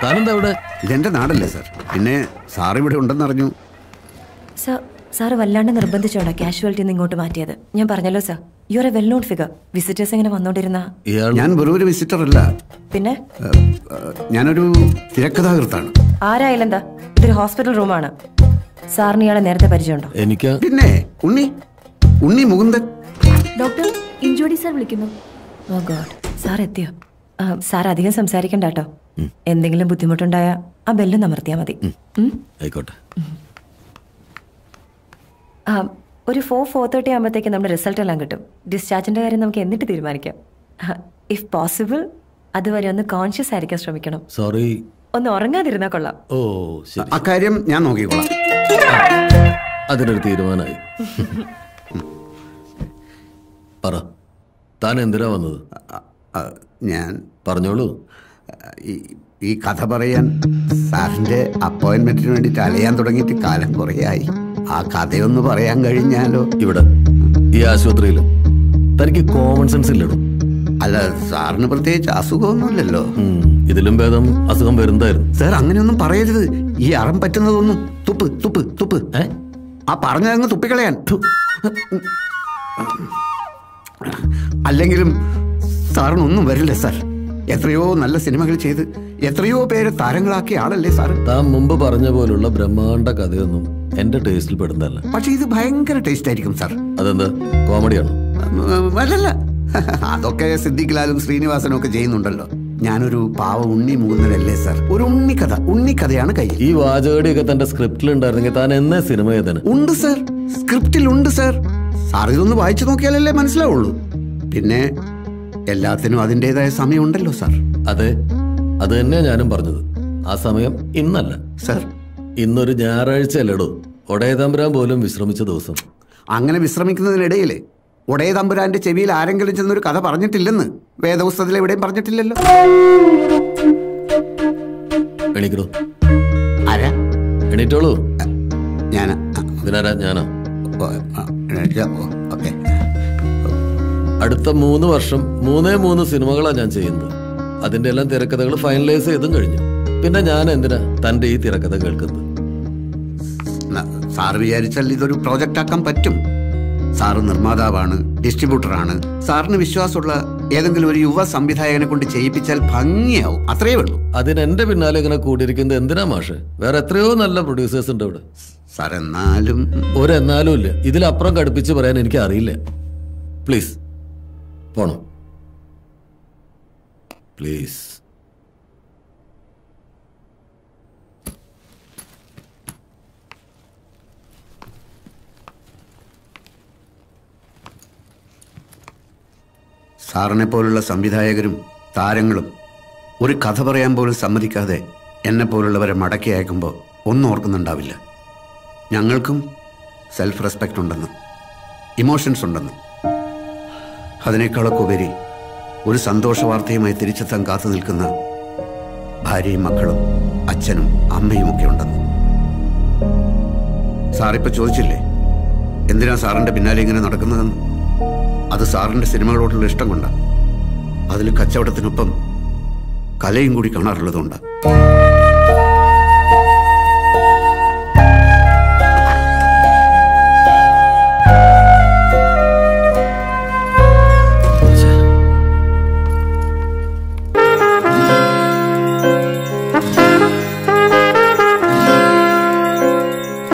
താനെന്താ ഇവിടെ ഇതെന്റെ നാടല്ലേ സാർ പിന്നെ സാർ ഇവിടെ ഉണ്ടെന്നറിഞ്ഞു സാർ സാറ് വല്ലാണ്ട് നിർബന്ധിച്ചോണ്ടാ കാഷ്വാലിറ്റി നിന്ന് ഇങ്ങോട്ട് മാറ്റിയത് ഞാൻ പറഞ്ഞല്ലോ sir you are a well known figure visitors ഇങ്ങനെ വന്നോണ്ടിരുന്ന ഇയാൾ ഞാൻ വെറും ഒരു വിസിറ്റർ അല്ല പിന്നെ ഏഹ്, ഏഹ്, ഞാനൊരു തിരക്കഥാകൃത്താണ് ആരായാലും എന്താ ഇതൊരു ഹോസ്പിറ്റൽ റൂമാണ് സാറിന് ഇയാളെ നേരത്തെ പരിചയമുണ്ടോ എനിക്ക് പിന്നെ ഉണ്ണി ഉണ്ണി മുകുന്ദൻ ഡോക്ടർ ഇഞ്ചോടി സാർ വിളിക്കുന്നു ഓ ഗോഡ് സാർ എത്തിയോ ആ, സാർ അധികം സംസാരിക്കണ്ട കേട്ടോ എന്തെങ്കിലും ബുദ്ധിമുട്ടുണ്ടായ ആ ബെല്ല് നമർത്തിയാ മതി ഉം? ആയിക്കോട്ടെ ആ, ഒരു ഫോർ ഫോർ തേർട്ടി ആകുമ്പോഴത്തേക്ക് നമ്മുടെ റിസൾട്ട് എല്ലാം കിട്ടും ഡിസ്ചാർജിന്റെ കാര്യം നമുക്ക് എന്നിട്ട് തീരുമാനിക്കാം ഇഫ് പോസിബിൾ അതുവരെ ഒന്ന് കോൺഷ്യസ് ആയിരിക്കാൻ ശ്രമിക്കണം സോറി ഒന്ന് ഉറങ്ങാതിരുന്നാൽ കൊള്ളാം ഓ ശരി അക്കാര്യം ഞാൻ നോക്കിക്കോളാം അതിനൊരു തീരുമാനമായി പറ താൻ എന്തിനാ വന്നത് അ- അ- ഞാൻ പറഞ്ഞോളൂ ഈ ഈ കഥ പറയാൻ സാറിന്റെ അപ്പോയിന്റ്മെന്റിന് വേണ്ടിയിട്ട് അലയാൻ തുടങ്ങിയിട്ട് കാലം കുറേയായി ആ കഥയൊന്ന് പറയാൻ കഴിഞ്ഞാലോ ഇവിടെ ഈ ആശുപത്രിയിൽ തനിക്ക് കോമൺ സെൻസ് ഇല്ലടോ അല്ല സാറിന് പ്രത്യേകിച്ച് അസുഖമൊന്നുമില്ലല്ലോ ഉം, ഇതിലും ഭേദം അസുഖം വരുന്നതായിരുന്നു സാർ അങ്ങനെയൊന്നും പറയരുത് ഈ അറം പറ്റുന്നതൊന്നും തുപ്പ് തുപ്പ് തുപ്പ് ഏ ആ പറഞ്ഞതങ്ങ് തുപ്പിക്കളയാൻ ഥു. അല്ലെങ്കിലും സാറിനൊന്നും വരില്ല സാർ എത്രയോ നല്ല സിനിമകൾ ചെയ്ത് എത്രയോ പേരെ താരങ്ങളാക്കിയ ആളല്ലേ സാർ താൻ മുമ്പ് പറഞ്ഞ പോലുള്ള ബ്രഹ്മാണ്ട കഥയൊന്നും എന്റെ ടേസ്റ്റിൽ പെടുന്നതല്ല പക്ഷെ ഇത് ഭയങ്കര ടേസ്റ്റ് ആയിരിക്കും സാർ അതെന്താ കോമഡിയാണോ ഉം, അല്ലല്ല അതൊക്കെ സിദ്ദിഖ് ലാലും ശ്രീനിവാസനും ഒക്കെ ചെയ്യുന്നുണ്ടല്ലോ ഞാനൊരു പാവ ഉണ്ണി മൂന്നരല്ലേ സാർ ഒരു ഉണ്ണിക്കഥ ഉണ്ണിക്കഥയാണ് കയ്യിൽ ഈ വാചകടിയൊക്കെ തന്റെ സ്ക്രിപ്റ്റിൽ ഉണ്ടായിരുന്നെങ്കിൽ താൻ എന്നേ സിനിമ ചെയ്തേനെ ഉണ്ട് സാർ സ്ക്രിപ്റ്റിൽ ഉണ്ട് സാർ സാർ ഇതൊന്ന് വായിച്ചു നോക്കിയാലല്ലേ മനസ്സിലാവുള്ളൂ പിന്നെ എല്ലാത്തിനും അതിൻ്റെതായ സമയമുണ്ടല്ലോ സാർ അതെ അത് തന്നെയാ ഞാനും പറഞ്ഞത് ആ സമയം ഇന്നല്ല സാർ ഇന്നൊരു ഞായറാഴ്ച അല്ലടോ ഒടയതമ്പുരാൻ പോലും വിശ്രമിച്ച ദിവസം അങ്ങനെ വിശ്രമിക്കുന്നതിനിടയിൽ ഒടേ തമ്പുരാന്റെ ചെവിയിൽ ആരെങ്കിലും ചെന്നൊരു കഥ പറഞ്ഞിട്ടില്ലെന്ന് വേദപുസ്തകത്തിൽ എവിടെയും പറഞ്ഞിട്ടില്ലല്ലോ എണീക്കടോ ആരാ എണീറ്റോളൂ ഞാൻ ഇതിനാരാ ഞാനാ ഓക്കെ അടുത്ത മൂന്ന് വർഷം മൂന്നേ മൂന്ന് സിനിമകളാണ് ഞാൻ ചെയ്യുന്നത് അതിന്റെ എല്ലാം തിരക്കഥകൾ ഫൈനലൈസ് ചെയ്തും കഴിഞ്ഞു പിന്നെ ഞാൻ എന്തിനാ തന്റെ ഈ തിരക്കഥ കേൾക്കുന്നത് സാറ് വിചാരിച്ചാൽ ഇതൊരു പ്രോജക്റ്റ് ആക്കാൻ പറ്റും സാറ് നിർമ്മാതാവാണ് ഡിസ്ട്രിബ്യൂട്ടറാണ് സാറിന് വിശ്വാസമുള്ള ഏതെങ്കിലും ഒരു യുവ സംവിധായകനെ കൊണ്ട് ചെയ്യിപ്പിച്ചാൽ ഭംഗിയാവും അത്രയേ ഉള്ളൂ അതിന് എന്റെ പിന്നാലെ ഇങ്ങനെ കൂടിയിരിക്കുന്നത് എന്തിനാ മാഷെ വേറെ എത്രയോ നല്ല പ്രൊഡ്യൂസേഴ്സ് ഉണ്ട് ഇവിടെ സാർ എന്നാലും ഒരെന്നാലും ഇല്ല ഇതിലപ്പുറം കടുപ്പിച്ച് പറയാൻ എനിക്ക് അറിയില്ല പ്ലീസ് പോണം പ്ലീസ് സാറിനെ പോലുള്ള സംവിധായകരും താരങ്ങളും ഒരു കഥ പറയാൻ പോലും സമ്മതിക്കാതെ എന്നെ പോലുള്ളവരെ മടക്കി അയക്കുമ്പോൾ ഒന്നും ഓർക്കുന്നുണ്ടാവില്ല ഞങ്ങൾക്കും സെൽഫ് റെസ്പെക്റ്റ് ഉണ്ടെന്ന് ഇമോഷൻസ് ഉണ്ടെന്ന് അതിനേക്കാളൊക്കെ ഉപരി ഒരു സന്തോഷ വാർത്തയുമായി തിരിച്ചെത്താൻ കാത്തു നിൽക്കുന്ന ഭാര്യയും മക്കളും അച്ഛനും അമ്മയും ഒക്കെ ഉണ്ടെന്ന് സാറിപ്പോൾ ചോദിച്ചില്ലേ എന്തിനാ സാറിൻ്റെ പിന്നാലെ ഇങ്ങനെ നടക്കുന്നതെന്ന് അത് സാറിൻ്റെ സിനിമകളോടുള്ള ഇഷ്ടം കൊണ്ടാണ് അതിൽ കച്ചവടത്തിനൊപ്പം കലയും കൂടി കാണാറുള്ളതുകൊണ്ടാണ്